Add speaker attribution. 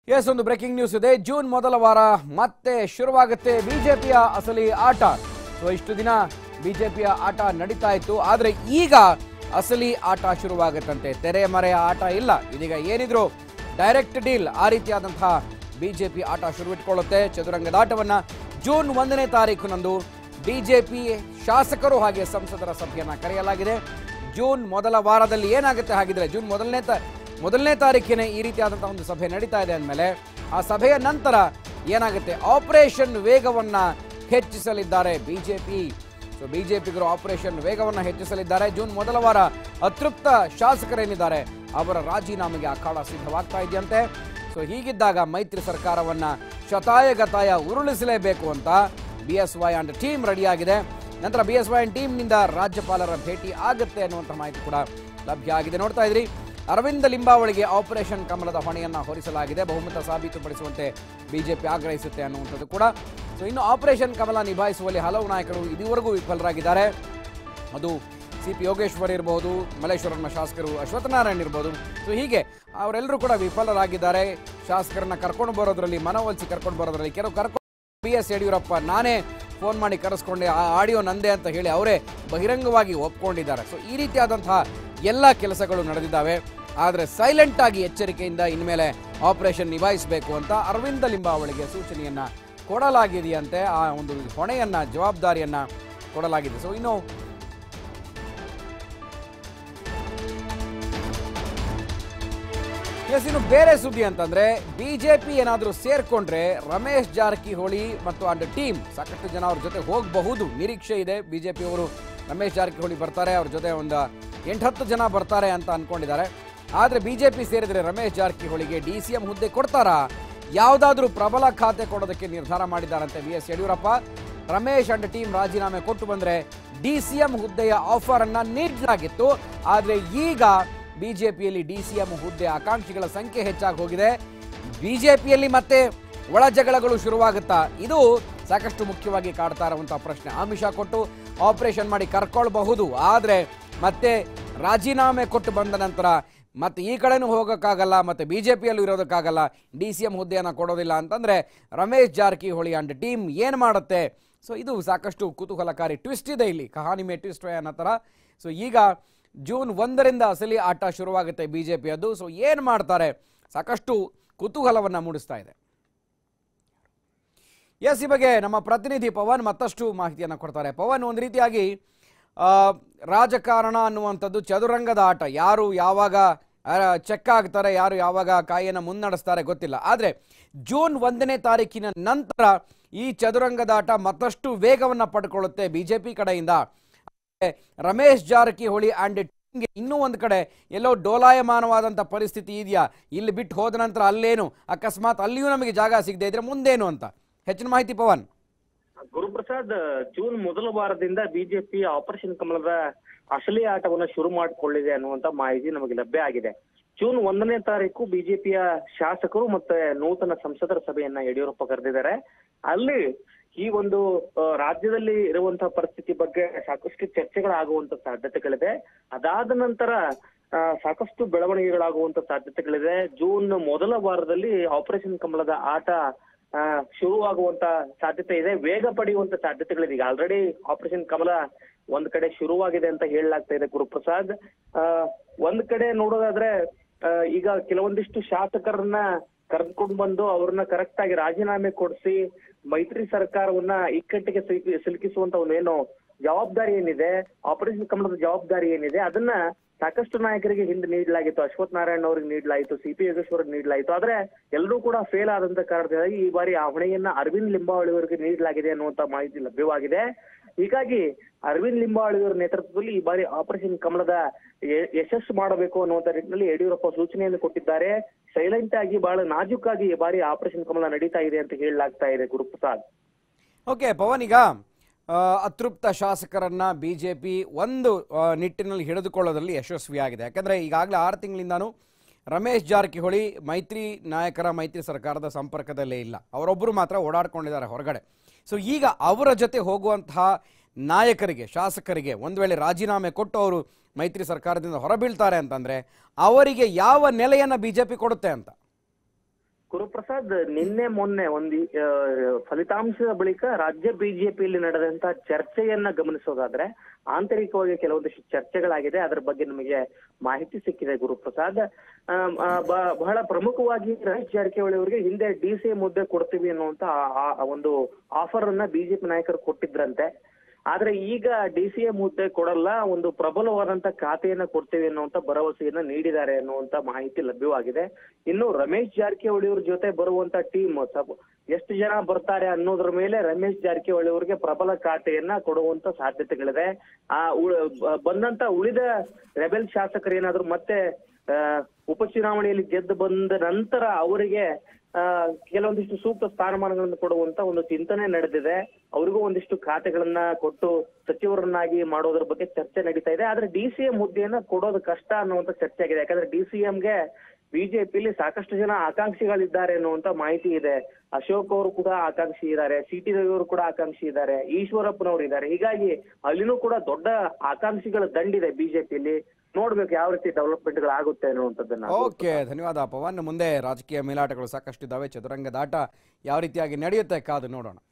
Speaker 1: S ಒಂದು breaking news ಇದೆ June ಮೊದಲ ವಾರ ಮತ್ತೆ ಶುರುವಾಗುತ್ತೆ ಬಿಜೆಪಿಯ ಅಸಲಿ ಆಟ ಸೊ ಇಷ್ಟು ದಿನ ಬಿಜೆಪಿಯ ಆಟ ನಡೀತಾ ಇತ್ತು ಆದ್ರೆ ಈಗ ಅಸಲಿ ಆಟ ಶುರುವಾಗುತ್ತಂತೆ ತೆರೆ ಮರೆಯ ಆಟ ಇಲ್ಲ ಇದೀಗ ಏನಿದ್ರು ಡೈರೆಕ್ಟ್ ಡೀಲ್ ಆ ರೀತಿಯಾದಂತಹ ಬಿಜೆಪಿ ಆಟ ಶುರುವಿಟ್ಕೊಳ್ಳುತ್ತೆ ಚದುರಂಗದಾಟವನ್ನ ಜೂನ್ ಒಂದನೇ ತಾರೀಕಿನಂದು ಬಿಜೆಪಿ ಶಾಸಕರು ಹಾಗೆ ಸಂಸದರ ಸಭೆಯನ್ನ ಕರೆಯಲಾಗಿದೆ ಜೂನ್ ಮೊದಲ ವಾರದಲ್ಲಿ ಏನಾಗುತ್ತೆ ಹಾಗಿದ್ರೆ ಜೂನ್ ಮೊದಲನೇ ತ ಮೊದಲನೇ ತಾರೀಕಿನ ಈ ರೀತಿಯಾದಂತಹ ಒಂದು ಸಭೆ ನಡೀತಾ ಇದೆ ಅಂದಮೇಲೆ ಆ ಸಭೆಯ ನಂತರ ಏನಾಗುತ್ತೆ ಆಪರೇಷನ್ ವೇಗವನ್ನ ಹೆಚ್ಚಿಸಲಿದ್ದಾರೆ ಬಿಜೆಪಿ ಸೊ ಬಿಜೆಪಿಗರು ಆಪರೇಷನ್ ವೇಗವನ್ನು ಹೆಚ್ಚಿಸಲಿದ್ದಾರೆ ಜೂನ್ ಮೊದಲ ವಾರ ಅತೃಪ್ತ ಶಾಸಕರೇನಿದ್ದಾರೆ ಅವರ ರಾಜೀನಾಮೆಗೆ ಅಖಾಡ ಸಿದ್ಧವಾಗ್ತಾ ಇದೆಯಂತೆ ಸೊ ಹೀಗಿದ್ದಾಗ ಮೈತ್ರಿ ಸರ್ಕಾರವನ್ನ ಶತಾಯ ಗತಾಯ ಉರುಳಿಸಲೇಬೇಕು ಅಂತ B S Y and team ರೆಡಿಯಾಗಿದೆ ನಂತರ ಬಿ ಎಸ್ ವೈ ಅಂಡ್ ಟೀಮ್ನಿಂದ ರಾಜ್ಯಪಾಲರ ಭೇಟಿ ಆಗುತ್ತೆ ಅನ್ನುವಂಥ ಮಾಹಿತಿ ಕೂಡ ಲಭ್ಯ ಆಗಿದೆ ನೋಡ್ತಾ ಇದ್ರಿ ಅರವಿಂದ ಲಿಂಬಾವಳಿಗೆ ಆಪರೇಷನ್ ಕಮಲದ ಹೊಣೆಯನ್ನ ಹೊರಿಸಲಾಗಿದೆ ಬಹುಮತ ಸಾಬೀತುಪಡಿಸುವಂತೆ ಬಿಜೆಪಿ ಆಗ್ರಹಿಸುತ್ತೆ ಅನ್ನುವಂಥದ್ದು ಕೂಡ ಸೊ ಇನ್ನು ಆಪರೇಷನ್ ಕಮಲ ನಿಭಾಯಿಸುವಲ್ಲಿ ಹಲವು ನಾಯಕರು ಇದುವರೆಗೂ ವಿಫಲರಾಗಿದ್ದಾರೆ ಅದು ಸಿ ಪಿ ಯೋಗೇಶ್ವರ್ ಇರಬಹುದು ಮಲ್ಲೇಶ್ವರನ ಶಾಸಕರು ಅಶ್ವತ್ಥನಾರಾಯಣ್ ಇರ್ಬೋದು ಸೊ ಹೀಗೆ ಅವರೆಲ್ಲರೂ ಕೂಡ ವಿಫಲರಾಗಿದ್ದಾರೆ ಶಾಸಕರನ್ನ ಕರ್ಕೊಂಡು ಬರೋದ್ರಲ್ಲಿ ಮನವೊಲಿಸಿ ಕರ್ಕೊಂಡು ಬರೋದ್ರಲ್ಲಿ ಕೆಲವು ಕರ್ಕೊಂಡು ಬಿ ಎಸ್ ಯಡಿಯೂರಪ್ಪ ನಾನೇ ಫೋನ್ ಮಾಡಿ ಕರೆಸ್ಕೊಂಡೆ ಆ ಆಡಿಯೋ ನಂದೇ ಅಂತ ಹೇಳಿ ಅವರೇ ಬಹಿರಂಗವಾಗಿ ಒಪ್ಕೊಂಡಿದ್ದಾರೆ ಸೊ ಈ ರೀತಿಯಾದಂತಹ ಎಲ್ಲ ಕೆಲಸಗಳು ನಡೆದಿದ್ದಾವೆ ಆದರೆ ಸೈಲೆಂಟ್ ಆಗಿ ಎಚ್ಚರಿಕೆಯಿಂದ ಇನ್ಮೇಲೆ ಆಪರೇಷನ್ ನಿಭಾಯಿಸಬೇಕು ಅಂತ ಅರವಿಂದ ಲಿಂಬಾವಳಿಗೆ ಸೂಚನೆಯನ್ನ ಕೊಡಲಾಗಿದೆಯಂತೆ ಆ ಒಂದು ಹೊಣೆಯನ್ನ ಜವಾಬ್ದಾರಿಯನ್ನ ಕೊಡಲಾಗಿದೆ ಸೊ ಇನ್ನು ಎಸ್ ಇನ್ನು ಬೇರೆ ಸುದ್ದಿ ಅಂತಂದ್ರೆ ಬಿಜೆಪಿ ಏನಾದರೂ ಸೇರ್ಕೊಂಡ್ರೆ ರಮೇಶ್ ಜಾರಕಿಹೊಳಿ ಮತ್ತು ಅಂಡ್ ಟೀಮ್ ಸಾಕಷ್ಟು ಜನ ಅವ್ರ ಜೊತೆ ಹೋಗಬಹುದು ನಿರೀಕ್ಷೆ ಇದೆ ಬಿಜೆಪಿ ಅವರು ರಮೇಶ್ ಜಾರಕಿಹೊಳಿ ಬರ್ತಾರೆ ಅವ್ರ ಜೊತೆ ಒಂದು ಎಂಟತ್ತು ಜನ ಬರ್ತಾರೆ ಅಂತ ಅನ್ಕೊಂಡಿದ್ದಾರೆ ಆದ್ರೆ ಬಿಜೆಪಿ ಸೇರಿದ್ರೆ ರಮೇಶ್ ಜಾರಕಿಹೊಳಿಗೆ ಡಿ ಸಿ ಎಂ ಹುದ್ದೆ ಕೊಡ್ತಾರಾ ಯಾವುದಾದ್ರೂ ಪ್ರಬಲ ಖಾತೆ ಕೊಡೋದಕ್ಕೆ ನಿರ್ಧಾರ ಮಾಡಿದ್ದಾರಂತೆ B S Yediyurappa Ramesh and team ರಾಜೀನಾಮೆ ಕೊಟ್ಟು ಬಂದ್ರೆ ಡಿ ಸಿ ಎಂ ಹುದ್ದೆಯ ಆಫರ್ ಅನ್ನ ನೀಡಲಾಗಿತ್ತು ಆದ್ರೆ ಈಗ ಬಿಜೆಪಿಯಲ್ಲಿ ಡಿ ಸಿ ಎಂ ಹುದ್ದೆ ಆಕಾಂಕ್ಷಿಗಳ ಸಂಖ್ಯೆ ಹೆಚ್ಚಾಗಿ ಹೋಗಿದೆ ಬಿಜೆಪಿಯಲ್ಲಿ ಮತ್ತೆ ಒಳ ಜಗಳಗಳು ಶುರುವಾಗುತ್ತಾ ಇದು ಸಾಕಷ್ಟು ಮುಖ್ಯವಾಗಿ ಕಾಡ್ತಾ ಇರುವಂತಹ ಪ್ರಶ್ನೆ ಆಮಿಷ ಕೊಟ್ಟು ಆಪರೇಷನ್ ಮಾಡಿ ಕರ್ಕೊಳ್ಬಹುದು ಆದ್ರೆ ಮತ್ತೆ ರಾಜೀನಾಮೆ ಕೊಟ್ಟು ಬಂದ ನಂತರ ಮತ್ತೆ ಈ ಕಡೆನೂ ಹೋಗೋಕ್ಕಾಗಲ್ಲ ಮತ್ತೆ ಬಿಜೆಪಿಯಲ್ಲೂ ಇರೋದಕ್ಕಾಗಲ್ಲ ಡಿ ಸಿ ಎಂ ಹುದ್ದೆಯನ್ನು ಕೊಡೋದಿಲ್ಲ ಅಂತಂದ್ರೆ ರಮೇಶ್ ಜಾರಕಿಹೊಳಿ ಅಂಡ್ ಟೀಮ್ ಏನು ಮಾಡುತ್ತೆ ಸೊ ಇದು ಸಾಕಷ್ಟು ಕುತೂಹಲಕಾರಿ ಟ್ವಿಸ್ಟ್ ಇದೆ ಇಲ್ಲಿ ಕಹಾನಿ ಮೇ ಟ್ವಿಸ್ಟ್ ಅನ್ನೋ ಥರ ಸೊ ಈಗ ಜೂನ್ ಒಂದರಿಂದ ಅಸಲಿ ಆಟ ಶುರುವಾಗುತ್ತೆ ಬಿಜೆಪಿಯದ್ದು ಸೊ ಏನು ಮಾಡ್ತಾರೆ ಸಾಕಷ್ಟು ಕುತೂಹಲವನ್ನು ಮೂಡಿಸ್ತಾ ಇದೆ ಎಸ್ ಈ ಬಗ್ಗೆ ನಮ್ಮ ಪ್ರತಿನಿಧಿ ಪವನ್ ಮತ್ತಷ್ಟು ಮಾಹಿತಿಯನ್ನು ಕೊಡ್ತಾರೆ ಪವನ್ ಒಂದು ರೀತಿಯಾಗಿ ಆ, ರಾಜಕಾರಣ ಅನ್ನುವಂಥದ್ದು ಚದುರಂಗದ ಆಟ ಯಾರು ಯಾವಾಗ ಆ, ಚೆಕ್ ಆಗ್ತಾರೆ ಯಾರು ಯಾವಾಗ ಕಾಯಿಯನ್ನು ಮುನ್ನಡೆಸ್ತಾರೆ ಗೊತ್ತಿಲ್ಲ ಆದರೆ ಜೂನ್ ಒಂದನೇ ತಾರೀಕಿನ ನಂತರ ಈ ಚದುರಂಗದಾಟ ಮತ್ತಷ್ಟು ವೇಗವನ್ನು ಪಡ್ಕೊಳ್ಳುತ್ತೆ ಬಿಜೆಪಿ ಕಡೆಯಿಂದ ರಮೇಶ್ ಜಾರಕಿಹೊಳಿ ಅಂಡ್ ಟೀಮ್ಗೆ ಇನ್ನೂ ಒಂದು ಕಡೆ ಎಲ್ಲೋ ಡೋಲಾಯಮಾನವಾದಂಥ ಪರಿಸ್ಥಿತಿ ಇದೆಯಾ ಇಲ್ಲಿ ಬಿಟ್ಟು ಹೋದ ನಂತರ ಅಲ್ಲೇನು ಅಕಸ್ಮಾತ್ ಅಲ್ಲಿಯೂ ನಮಗೆ ಜಾಗ ಸಿಗದೆ ಇದ್ರೆ ಮುಂದೇನು ಅಂತ ಹೆಚ್ಚಿನ ಮಾಹಿತಿ ಪವನ್
Speaker 2: ಗುರುಪ್ರಸಾದ್ ಜೂನ್ ಮೊದಲ ವಾರದಿಂದ ಬಿಜೆಪಿ ಆಪರೇಷನ್ ಕಮಲದ ಅಸಲಿ ಆಟವನ್ನ ಶುರು ಮಾಡಿಕೊಳ್ಳಿದೆ ಅನ್ನುವಂತ ಮಾಹಿತಿ ನಮಗೆ ಲಭ್ಯ ಆಗಿದೆ ಜೂನ್ ಒಂದನೇ ತಾರೀಕು ಬಿಜೆಪಿಯ ಶಾಸಕರು ಮತ್ತೆ ನೂತನ ಸಂಸದರ ಸಭೆಯನ್ನ ಯಡಿಯೂರಪ್ಪ ಕರೆದಿದ್ದಾರೆ ಅಲ್ಲಿ ಈ ಒಂದು ಆ, ರಾಜ್ಯದಲ್ಲಿ ಇರುವಂತಹ ಪರಿಸ್ಥಿತಿ ಬಗ್ಗೆ ಸಾಕಷ್ಟು ಚರ್ಚೆಗಳಾಗುವಂತ ಸಾಧ್ಯತೆಗಳಿದೆ ಅದಾದ ನಂತರ ಆ, ಸಾಕಷ್ಟು ಬೆಳವಣಿಗೆಗಳಾಗುವಂತ ಸಾಧ್ಯತೆಗಳಿದೆ ಜೂನ್ ಮೊದಲ ವಾರದಲ್ಲಿ ಆಪರೇಷನ್ ಕಮಲದ ಆಟ ಆ, ಶುರುವಾಗುವಂತ ಸಾಧ್ಯತೆ ಇದೆ ವೇಗ ಪಡೆಯುವಂತ ಸಾಧ್ಯತೆಗಳಿದೆ ಈಗ ಆಲ್ರೆಡಿ ಆಪರೇಷನ್ ಕಮಲ ಒಂದ್ ಕಡೆ ಶುರುವಾಗಿದೆ ಅಂತ ಹೇಳಲಾಗ್ತಾ ಇದೆ ಗುರುಪ್ರಸಾದ್ ಆ, ಒಂದ್ ಕಡೆ ನೋಡೋದಾದ್ರೆ ಆ, ಈಗ ಕೆಲವೊಂದಿಷ್ಟು ಶಾಸಕರನ್ನ ಕರೆದುಕೊಂಡು ಬಂದು ಅವ್ರನ್ನ ಕರೆಕ್ಟ್ ಆಗಿ ರಾಜೀನಾಮೆ ಕೊಡಿಸಿ ಮೈತ್ರಿ ಸರ್ಕಾರವನ್ನ ಇಕ್ಕಟ್ಟಿಗೆ ಸಿಲುಕಿ ಸಿಲುಕಿಸುವಂತ ಒಂದೇನು ಜವಾಬ್ದಾರಿ ಏನಿದೆ ಆಪರೇಷನ್ ಕಮಲದ ಜವಾಬ್ದಾರಿ ಏನಿದೆ ಅದನ್ನ ಸಾಕಷ್ಟು ನಾಯಕರಿಗೆ ಹಿಂದೆ ನೀಡಲಾಗಿತ್ತು ಅಶ್ವಥ್ ನಾರಾಯಣ್ ಅವರಿಗೆ ನೀಡಲಾಯಿತು ಸಿ ಪಿ ಯೋಗೇಶ್ವರ್ ನೀಡಲಾಯಿತು ಆದ್ರೆ ಎಲ್ಲರೂ ಕೂಡ ಫೇಲ್ ಆದಂತ ಕಾರಣದಿಂದಾಗಿ ಈ ಬಾರಿ ಆ ಹೊಣೆಯನ್ನ ಅರವಿಂದ್ ಲಿಂಬಾವಳಿ ಅವರಿಗೆ ನೀಡಲಾಗಿದೆ ಅನ್ನುವಂತ ಮಾಹಿತಿ ಲಭ್ಯವಾಗಿದೆ ಹೀಗಾಗಿ ಅರವಿಂದ್ ಲಿಂಬಾವಳಿ ಅವರ ನೇತೃತ್ವದಲ್ಲಿ ಈ ಬಾರಿ ಆಪರೇಷನ್ ಕಮಲದ ಯ- ಯಶಸ್ಸು ಮಾಡಬೇಕು ಅನ್ನುವಂತ ನಿಟ್ಟಿನಲ್ಲಿ ಯಡಿಯೂರಪ್ಪ ಸೂಚನೆಯನ್ನು ಕೊಟ್ಟಿದ್ದಾರೆ ಸೈಲೆಂಟ್ ಆಗಿ ಬಹಳ ನಾಜೂಕಾಗಿ ಈ ಬಾರಿ ಆಪರೇಷನ್ ಕಮಲ ನಡೀತಾ ಇದೆ ಅಂತ ಹೇಳಲಾಗ್ತಾ ಇದೆ ಗುರುಪ್ರಸಾದ್
Speaker 1: ಓಕೆ ಪವನ್ ಈಗ ಆ, ಅತೃಪ್ತ ಶಾಸಕರನ್ನ ಬಿಜೆಪಿ ಒಂದು ಆ, ನಿಟ್ಟಿನಲ್ಲಿ ಹಿಡಿದುಕೊಳ್ಳೋದ್ರಲ್ಲಿ ಯಶಸ್ವಿಯಾಗಿದೆ ಯಾಕಂದ್ರೆ ಈಗಾಗಲೇ ಆರು ತಿಂಗಳಿಂದಾನು ರಮೇಶ್ ಜಾರಕಿಹೊಳಿ ಮೈತ್ರಿ ನಾಯಕರ ಮೈತ್ರಿ ಸರ್ಕಾರದ ಸಂಪರ್ಕದಲ್ಲೇ ಇಲ್ಲ ಅವರೊಬ್ಬರು ಮಾತ್ರ ಓಡಾಡ್ಕೊಂಡಿದ್ದಾರೆ ಹೊರಗಡೆ ಸೊ ಈಗ ಅವರ ಜೊತೆ ಹೋಗುವಂತಹ ನಾಯಕರಿಗೆ ಶಾಸಕರಿಗೆ ಒಂದು ವೇಳೆ ರಾಜೀನಾಮೆ ಕೊಟ್ಟು ಅವರು ಮೈತ್ರಿ ಸರ್ಕಾರದಿಂದ ಹೊರಬೀಳ್ತಾರೆ ಅಂತಂದ್ರೆ ಅವರಿಗೆ ಯಾವ ನೆಲೆಯನ್ನ ಬಿಜೆಪಿ ಕೊಡುತ್ತೆ ಅಂತ
Speaker 2: ಗುರುಪ್ರಸಾದ್ ನಿನ್ನೆ ಮೊನ್ನೆ ಒಂದು ಆ, ಫಲಿತಾಂಶದ ಬಳಿಕ ರಾಜ್ಯ ಬಿಜೆಪಿಯಲ್ಲಿ ನಡೆದಂತ ಚರ್ಚೆಯನ್ನ ಗಮನಿಸೋದಾದ್ರೆ ಆಂತರಿಕವಾಗಿ ಕೆಲವೊಂದಿಷ್ಟು ಚರ್ಚೆಗಳಾಗಿದೆ ಅದರ ಬಗ್ಗೆ ನಮಗೆ ಮಾಹಿತಿ ಸಿಕ್ಕಿದೆ ಗುರುಪ್ರಸಾದ್ ಆಮ್, ಆ, ಬ- ಬಹಳ ಪ್ರಮುಖವಾಗಿ ರಮೇಶ್ ಜಾರಕಿಹೊಳಿ ಅವರಿಗೆ ಹಿಂದೆ ಡಿ ಸಿ ಮುದ್ದೆ ಕೊಡ್ತೀವಿ ಅನ್ನುವಂತ ಆ- ಆ ಒಂದು ಆಫರ್ ಅನ್ನ ಬಿಜೆಪಿ ನಾಯಕರು ಕೊಟ್ಟಿದ್ರಂತೆ ಆದ್ರೆ ಈಗ ಡಿ ಸಿ ಎಂ ಹುದ್ದೆ ಕೊಡಲ್ಲ ಒಂದು ಪ್ರಬಲವಾದಂತ ಖಾತೆಯನ್ನ ಕೊಡ್ತೇವೆ ಅನ್ನುವಂತ ಭರವಸೆಯನ್ನ ನೀಡಿದ್ದಾರೆ ಅನ್ನುವಂತ ಮಾಹಿತಿ ಲಭ್ಯವಾಗಿದೆ ಇನ್ನು ರಮೇಶ್ ಜಾರಕಿಹೊಳಿ ಅವ್ರ ಜೊತೆ ಬರುವಂತ ಟೀಮ್ ಎಷ್ಟು ಜನ ಬರ್ತಾರೆ ಅನ್ನೋದ್ರ ಮೇಲೆ ರಮೇಶ್ ಜಾರಕಿಹೊಳಿ ಅವರಿಗೆ ಪ್ರಬಲ ಖಾತೆಯನ್ನ ಕೊಡುವಂತ ಸಾಧ್ಯತೆಗಳಿದೆ ಆ ಉಳ- ಬ- ಬಂದಂತ ಉಳಿದ ರೆಬೆಲ್ ಶಾಸಕರೇನಾದ್ರೂ ಮತ್ತೆ ಆ, ಉಪಚುನಾವಣೆಯಲ್ಲಿ ಗೆದ್ದು ಬಂದ ನಂತರ ಅವರಿಗೆ ಆ, ಕೆಲವೊಂದಿಷ್ಟು ಸೂಕ್ತ ಸ್ಥಾನಮಾನಗಳನ್ನು ಕೊಡುವಂತ ಒಂದು ಚಿಂತನೆ ನಡೆದಿದೆ ಅವ್ರಿಗೂ ಒಂದಿಷ್ಟು ಖಾತೆಗಳನ್ನ ಕೊಟ್ಟು ಸಚಿವರನ್ನಾಗಿ ಮಾಡೋದ್ರ ಬಗ್ಗೆ ಚರ್ಚೆ ನಡೀತಾ ಇದೆ ಆದ್ರೆ ಡಿ ಸಿ ಎಂ ಹುದ್ದೆಯನ್ನ ಕೊಡೋದು ಕಷ್ಟ ಅನ್ನುವಂತ ಚರ್ಚೆ ಆಗಿದೆ ಯಾಕಂದ್ರೆ ಡಿ ಸಿ ಎಂಗೆ ಬಿಜೆಪಿಲಿ ಸಾಕಷ್ಟು ಜನ ಆಕಾಂಕ್ಷಿಗಳಿದ್ದಾರೆ ಅನ್ನುವಂತ ಮಾಹಿತಿ ಇದೆ ಅಶೋಕ್ ಅವರು ಕೂಡ ಆಕಾಂಕ್ಷಿ ಇದ್ದಾರೆ ಸಿ ಟಿ ರವಿ ಅವರು ಕೂಡ ಆಕಾಂಕ್ಷಿ ಇದ್ದಾರೆ ಈಶ್ವರಪ್ಪನವರು ಇದ್ದಾರೆ ಹೀಗಾಗಿ ಅಲ್ಲಿನೂ ಕೂಡ ದೊಡ್ಡ ಆಕಾಂಕ್ಷಿಗಳ ದಂಡಿದೆ ಬಿಜೆಪಿಯಲ್ಲಿ ನೋಡ್ಬೇಕು ಯಾವ ರೀತಿ ಡೆವಲಪ್ಮೆಂಟ್ ಗಳಾಗುತ್ತೆ ಅನ್ನುವಂಥದ್ದನ್ನ
Speaker 1: ಓಕೆ ಧನ್ಯವಾದ ಪವನ್ ಮುಂದೆ ರಾಜಕೀಯ ಮೇಲಾಟಗಳು ಸಾಕಷ್ಟಿದ್ದಾವೆ ಚದುರಂಗದಾಟ ಯಾವ ರೀತಿಯಾಗಿ ನಡೆಯುತ್ತೆ ಕಾದು ನೋಡೋಣ